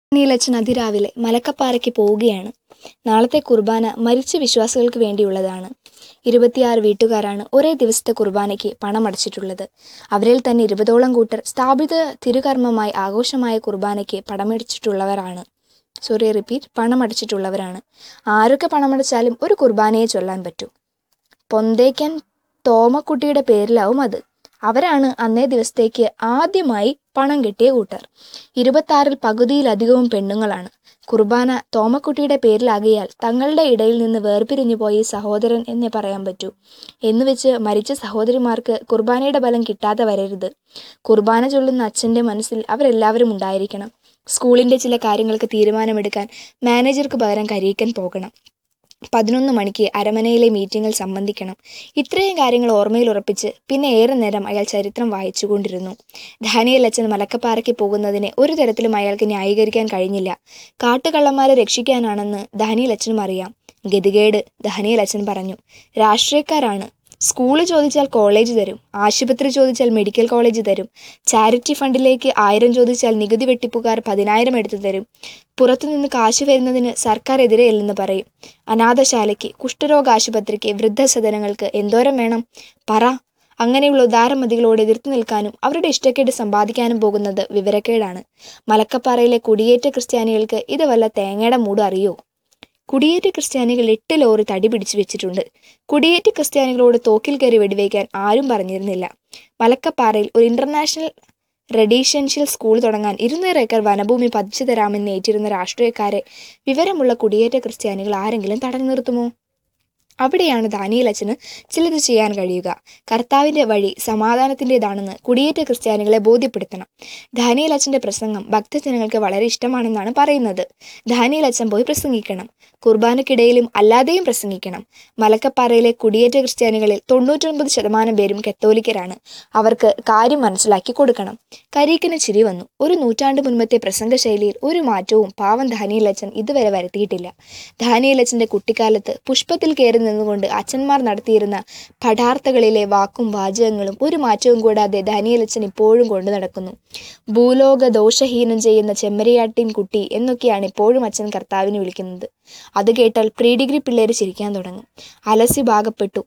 നീലച്ചൻ അതിരാവിലെ മലക്കപ്പാറയ്ക്ക് പോവുകയാണ് നാളത്തെ കുർബാന മരിച്ച വിശ്വാസികൾക്ക് വേണ്ടിയുള്ളതാണ് ഇരുപത്തിയാറ് വീട്ടുകാരാണ് ഒരേ ദിവസത്തെ കുർബാനയ്ക്ക് പണമടച്ചിട്ടുള്ളത് അവരിൽ തന്നെ ഇരുപതോളം കൂട്ടർ സ്ഥാപിത തിരുകർമ്മമായി ആഘോഷമായ കുർബാനയ്ക്ക് പണമടിച്ചിട്ടുള്ളവരാണ് സോറി റിപ്പീറ്റ് പണമടച്ചിട്ടുള്ളവരാണ് ആരൊക്കെ പണമടച്ചാലും ഒരു കുർബാനയെ ചൊല്ലാൻ പറ്റൂ പൊന്തേക്കൻ തോമക്കുട്ടിയുടെ പേരിലാവും അത് അവരാണ് അന്നേ ദിവസത്തേക്ക് ആദ്യമായി പണം കെട്ടിയ കൂട്ടർ ഇരുപത്താറിൽ പകുതിയിലധികവും പെണ്ണുങ്ങളാണ് കുർബാന തോമക്കുട്ടിയുടെ പേരിലാകിയാൽ തങ്ങളുടെ ഇടയിൽ നിന്ന് വേർപിരിഞ്ഞു പോയ ഈ സഹോദരൻ എന്നേ പറയാൻ പറ്റൂ എന്നുവെച്ച് മരിച്ച സഹോദരിമാർക്ക് കുർബാനയുടെ ബലം കിട്ടാതെ വരരുത് കുർബാന ചൊല്ലുന്ന അച്ഛൻ്റെ മനസ്സിൽ അവരെല്ലാവരും ഉണ്ടായിരിക്കണം സ്കൂളിൻ്റെ ചില കാര്യങ്ങൾക്ക് തീരുമാനമെടുക്കാൻ മാനേജർക്ക് പകരം കരീക്കൻ പോകണം പതിനൊന്ന് മണിക്ക് അരമനയിലെ മീറ്റിംഗിൽ സംബന്ധിക്കണം ഇത്രയും കാര്യങ്ങൾ ഓർമ്മയിൽ ഉറപ്പിച്ച് പിന്നെ ഏറെ നേരം അയാൾ ചരിത്രം വായിച്ചുകൊണ്ടിരുന്നു ധാനിയൽ അച്ഛൻ മലക്കപ്പാറയ്ക്ക് പോകുന്നതിനെ ഒരു തരത്തിലും അയാൾക്ക് ന്യായീകരിക്കാൻ കഴിഞ്ഞില്ല കാട്ടുകള്ളന്മാരെ രക്ഷിക്കാനാണെന്ന് ധാനിയൽ അച്ഛനും അറിയാം ഗതികേട് ധാനിയൽ അച്ഛൻ പറഞ്ഞു രാഷ്ട്രീയക്കാരാണ് സ്കൂള് ചോദിച്ചാൽ കോളേജ് തരും ആശുപത്രി ചോദിച്ചാൽ മെഡിക്കൽ കോളേജ് തരും ചാരിറ്റി ഫണ്ടിലേക്ക് ആയിരം ചോദിച്ചാൽ നികുതി വെട്ടിപ്പുകാർ പതിനായിരം എടുത്തു തരും പുറത്തുനിന്ന് കാശ് വരുന്നതിന് സർക്കാർ എതിരെയല്ലെന്ന് പറയും അനാഥശാലയ്ക്ക് കുഷ്ഠരോഗ ആശുപത്രിക്ക് വൃദ്ധസദനങ്ങൾക്ക് എന്തോരം വേണം പറ അങ്ങനെയുള്ള ഉദാരമതികളോട് എതിർത്ത് നിൽക്കാനും അവരുടെ ഇഷ്ടക്കേട് സമ്പാദിക്കാനും പോകുന്നത് വിവരക്കേടാണ് മലക്കപ്പാറയിലെ കുടിയേറ്റ ക്രിസ്ത്യാനികൾക്ക് ഇത് വല്ല തേങ്ങയുടെ മൂട് അറിയോ കുടിയേറ്റ ക്രിസ്ത്യാനികൾ എട്ട് ലോറി തടി പിടിച്ചു വെച്ചിട്ടുണ്ട് കുടിയേറ്റ ക്രിസ്ത്യാനികളോട് തോക്കിൽ കയറി വെടിവെക്കാൻ ആരും പറഞ്ഞിരുന്നില്ല മലക്കപ്പാറയിൽ ഒരു ഇന്റർനാഷണൽ റെഡീഷ്യൻഷ്യൽ സ്കൂൾ തുടങ്ങാൻ ഇരുന്നൂറ് ഏക്കർ വനഭൂമി പതിച്ചു തരാമെന്ന് ഏറ്റിരുന്ന രാഷ്ട്രീയക്കാരെ വിവരമുള്ള കുടിയേറ്റ ക്രിസ്ത്യാനികൾ ആരെങ്കിലും തടഞ്ഞു നിർത്തുമോ അവിടെയാണ് ദാനിയൽ അച്ഛന് ചിലത് ചെയ്യാൻ കഴിയുക കർത്താവിൻ്റെ വഴി സമാധാനത്തിൻ്റെതാണെന്ന് കുടിയേറ്റ ക്രിസ്ത്യാനികളെ ബോധ്യപ്പെടുത്തണം ദാനിയൽ അച്ഛൻ്റെ പ്രസംഗം ഭക്തജനങ്ങൾക്ക് വളരെ ഇഷ്ടമാണെന്നാണ് പറയുന്നത് ദാനിയൽ അച്ഛൻ പോയി പ്രസംഗിക്കണം കുർബാനക്കിടയിലും അല്ലാതെയും പ്രസംഗിക്കണം മലക്കപ്പാറയിലെ കുടിയേറ്റ ക്രിസ്ത്യാനികളിൽ തൊണ്ണൂറ്റൊൻപത് ശതമാനം പേരും കത്തോലിക്കരാണ് അവർക്ക് കാര്യം മനസ്സിലാക്കി കൊടുക്കണം കരീക്കിന് ചിരി വന്നു ഒരു നൂറ്റാണ്ട് മുൻപത്തെ പ്രസംഗ ശൈലിയിൽ ഒരു മാറ്റവും പാവം ധാനിയൽ അച്ഛൻ ഇതുവരെ വരുത്തിയിട്ടില്ല ധാനിയൽ അച്ഛൻ്റെ കുട്ടിക്കാലത്ത് പുഷ്പത്തിൽ കയറി നിന്നുകൊണ്ട് അച്ഛന്മാർ നടത്തിയിരുന്ന പഠാർത്ഥകളിലെ വാക്കും വാചകങ്ങളും ഒരു മാറ്റവും കൂടാതെ ധാനിയലച്ചൻ ഇപ്പോഴും കൊണ്ടു നടക്കുന്നു ഭൂലോക ദോഷഹീനം ചെയ്യുന്ന ചെമ്മരിയാട്ടിൻ കുട്ടി എന്നൊക്കെയാണ് ഇപ്പോഴും അച്ഛൻ കർത്താവിനെ വിളിക്കുന്നത് അത് കേട്ടാൽ പ്രീ ഡിഗ്രി പിള്ളേർ ചിരിക്കാൻ തുടങ്ങും അലസി ഭാഗപ്പെട്ടു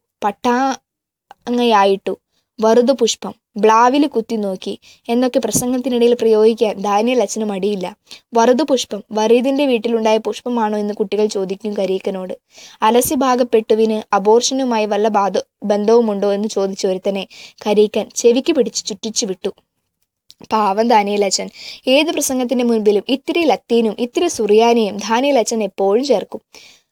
പട്ടാങ്ങയായിട്ടു വറുതു പുഷ്പം ബ്ലാവിൽ കുത്തി നോക്കി എന്നൊക്കെ പ്രസംഗത്തിനിടയിൽ പ്രയോഗിക്കാൻ ദാനിയൽ അച്ഛന് മടിയില്ല വറുതു പുഷ്പം വറീദിന്റെ വീട്ടിലുണ്ടായ പുഷ്പമാണോ എന്ന് കുട്ടികൾ ചോദിക്കും കരീക്കനോട് അലസി ഭാഗപ്പെട്ടുവിന് അബോർഷനുമായി വല്ല ബാധ ബന്ധവുമുണ്ടോ എന്ന് ചോദിച്ച ഒരുത്തനെ കരീക്കൻ ചെവിക്ക് പിടിച്ച് ചുറ്റിച്ചു വിട്ടു പാവം ദാനിയലച്ചൻ ഏത് പ്രസംഗത്തിന്റെ മുൻപിലും ഇത്തിരി ലത്തീനും ഇത്തിരി സുറിയാനിയും ദാനിയലച്ചൻ എപ്പോഴും ചേർക്കും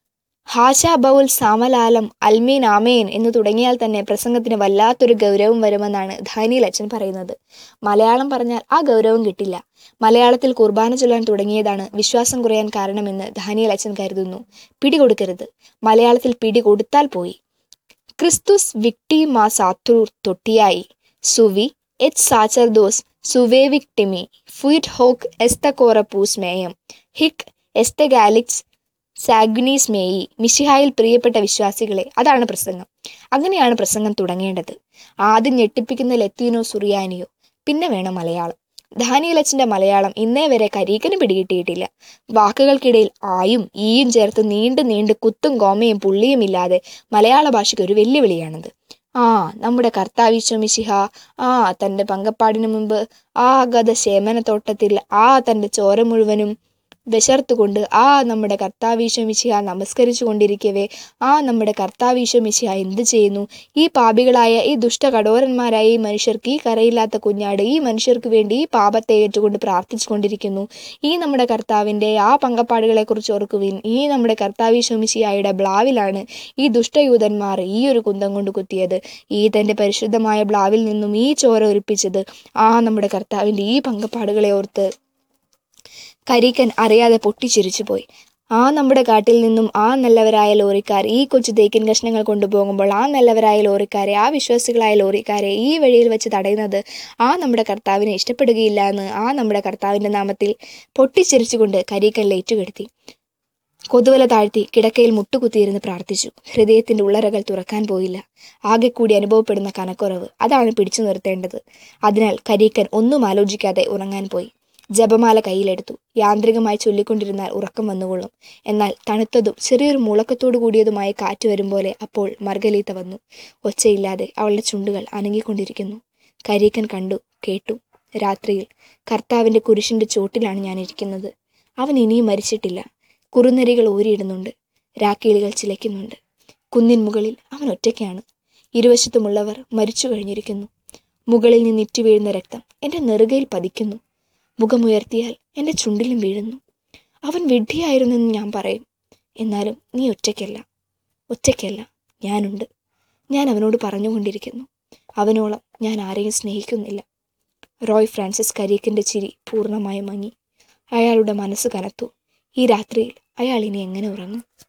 ഹാഷ ബൗൽ സാമലാലം അൽമീൻ ആമേൻ എന്ന് തുടങ്ങിയാൽ തന്നെ പ്രസംഗത്തിന് വല്ലാത്തൊരു ഗൗരവം വരുമെന്നാണ് ധാനിയൽ അച്ഛൻ പറയുന്നത് മലയാളം പറഞ്ഞാൽ ആ ഗൗരവം കിട്ടില്ല മലയാളത്തിൽ കുർബാന ചൊല്ലാൻ തുടങ്ങിയതാണ് വിശ്വാസം കുറയാൻ കാരണമെന്ന് ധാനിയൽ അച്ഛൻ കരുതുന്നു പിടികൊടുക്കരുത് മലയാളത്തിൽ പിടി കൊടുത്താൽ പോയി ക്രിസ്തുസ് വിക്ടി മാ സാത്തൂർ തൊട്ടിയായി സുവി എച്ച് സാച്ചർദോസ് സുവേവിക്ടിമി ഫുയിറ്റ് ഹോക്ക് എസ്തകോറപ്പൂസ് മേയം ഹിക് എസ്തഗാലിക്സ് സാഗ്നീസ് മേയി മിഷിഹായിൽ പ്രിയപ്പെട്ട വിശ്വാസികളെ അതാണ് പ്രസംഗം അങ്ങനെയാണ് പ്രസംഗം തുടങ്ങേണ്ടത് ആദ്യം ഞെട്ടിപ്പിക്കുന്ന ലത്തീനോ സുറിയാനിയോ പിന്നെ വേണം മലയാളം ധാനിയലച്ചന്റെ മലയാളം ഇന്നേ വരെ കരീക്കന് പിടികിട്ടിയിട്ടില്ല വാക്കുകൾക്കിടയിൽ ആയും ഈയും ചേർത്ത് നീണ്ടു നീണ്ട് കുത്തും കോമയും പുള്ളിയും ഇല്ലാതെ മലയാള ഭാഷയ്ക്ക് ഒരു വെല്ലുവിളിയാണത് ആ നമ്മുടെ കർത്താവിശ്വ മിശിഹ ആ തൻ്റെ പങ്കപ്പാടിനു മുമ്പ് ആ ഗത ശേമനത്തോട്ടത്തിൽ ആ തൻ്റെ ചോര മുഴുവനും വിശർത്തുകൊണ്ട് ആ നമ്മുടെ കർത്താവീശോ മിശിഹ നമസ്കരിച്ചു കൊണ്ടിരിക്കവേ ആ നമ്മുടെ കർത്താവീശോ മിശിഹ എന്ത് ചെയ്യുന്നു ഈ പാപികളായ ഈ ദുഷ്ടകടോരന്മാരായ ഈ മനുഷ്യർക്ക് ഈ കരയില്ലാത്ത കുഞ്ഞാട് ഈ മനുഷ്യർക്ക് വേണ്ടി ഈ പാപത്തെ ഏറ്റുകൊണ്ട് പ്രാർത്ഥിച്ചു കൊണ്ടിരിക്കുന്നു ഈ നമ്മുടെ കർത്താവിൻ്റെ ആ പങ്കപ്പാടുകളെക്കുറിച്ച് ഓർക്കുവിൻ ഈ നമ്മുടെ കർത്താവീശോ മിശിഹായുടെ ബ്ലാവിലാണ് ഈ ദുഷ്ടയൂതന്മാർ ഈ ഒരു കുന്തം കൊണ്ട് കുത്തിയത് ഈ തൻ്റെ പരിശുദ്ധമായ ബ്ലാവിൽ നിന്നും ഈ ചോര ഒലിപ്പിച്ചത് ആ നമ്മുടെ കർത്താവിൻ്റെ ഈ പങ്കപ്പാടുകളെ ഓർത്ത് കരീക്കൻ അറിയാതെ പൊട്ടിച്ചിരിച്ചുപോയി ആ നമ്മുടെ കാട്ടിൽ നിന്നും ആ നല്ലവരായ ലോറിക്കാർ ഈ കൊച്ചു തേക്കിൻ കഷ്ണങ്ങൾ കൊണ്ടുപോകുമ്പോൾ ആ നല്ലവരായ ലോറിക്കാരെ ആ വിശ്വാസികളായ ലോറിക്കാരെ ഈ വഴിയിൽ വെച്ച് തടയുന്നത് ആ നമ്മുടെ കർത്താവിനെ ഇഷ്ടപ്പെടുകയില്ല എന്ന് ആ നമ്മുടെ കർത്താവിൻ്റെ നാമത്തിൽ പൊട്ടിച്ചിരിച്ചുകൊണ്ട് കരീക്കൻ ലേറ്റുകെടുത്തി കൊതുവല താഴ്ത്തി കിടക്കയിൽ മുട്ടുകുത്തിയിരുന്ന് പ്രാർത്ഥിച്ചു ഹൃദയത്തിന്റെ ഉള്ളറകൾ തുറക്കാൻ പോയില്ല ആകെ കൂടി അനുഭവപ്പെടുന്ന കനക്കുറവ് അതാണ് പിടിച്ചു നിർത്തേണ്ടത് അതിനാൽ കരീക്കൻ ഒന്നും ആലോചിക്കാതെ ഉറങ്ങാൻ പോയി ജപമാല കയ്യിലെടുത്തു യാന്ത്രികമായി ചൊല്ലിക്കൊണ്ടിരുന്നാൽ ഉറക്കം വന്നുകൊള്ളും എന്നാൽ തണുത്തതും ചെറിയൊരു മുളക്കത്തോടു കൂടിയതുമായ കാറ്റ് വരും പോലെ അപ്പോൾ മർഗലീത്ത വന്നു ഒച്ചയില്ലാതെ അവളുടെ ചുണ്ടുകൾ അനങ്ങിക്കൊണ്ടിരിക്കുന്നു കരീക്കൻ കണ്ടു കേട്ടു രാത്രിയിൽ കർത്താവിൻ്റെ കുരിശിൻ്റെ ചോട്ടിലാണ് ഞാൻ ഇരിക്കുന്നത് അവൻ ഇനിയും മരിച്ചിട്ടില്ല കുറുനരികൾ ഊരിയിടുന്നുണ്ട് രാക്കിളികൾ ചിലയ്ക്കുന്നുണ്ട് കുന്നിൻ മുകളിൽ അവൻ ഒറ്റയ്ക്കാണ് ഇരുവശത്തുമുള്ളവർ മരിച്ചു കഴിഞ്ഞിരിക്കുന്നു മുകളിൽ നിന്ന് ഇറ്റു വീഴുന്ന രക്തം എൻ്റെ നെറുകയിൽ പതിക്കുന്നു മുഖമുയർത്തിയാൽ എൻ്റെ ചുണ്ടിലും വീഴുന്നു അവൻ വിഡ്ഢിയായിരുന്നെന്ന് ഞാൻ പറയും എന്നാലും നീ ഒറ്റയ്ക്കല്ല ഒറ്റയ്ക്കല്ല ഞാനുണ്ട് ഞാൻ അവനോട് പറഞ്ഞുകൊണ്ടിരിക്കുന്നു അവനോളം ഞാൻ ആരെയും സ്നേഹിക്കുന്നില്ല റോയ് ഫ്രാൻസിസ് കരീക്കിൻ്റെ ചിരി പൂർണ്ണമായും മങ്ങി അയാളുടെ മനസ്സ് കനത്തു ഈ രാത്രിയിൽ അയാൾ ഇനി എങ്ങനെ ഉറങ്ങും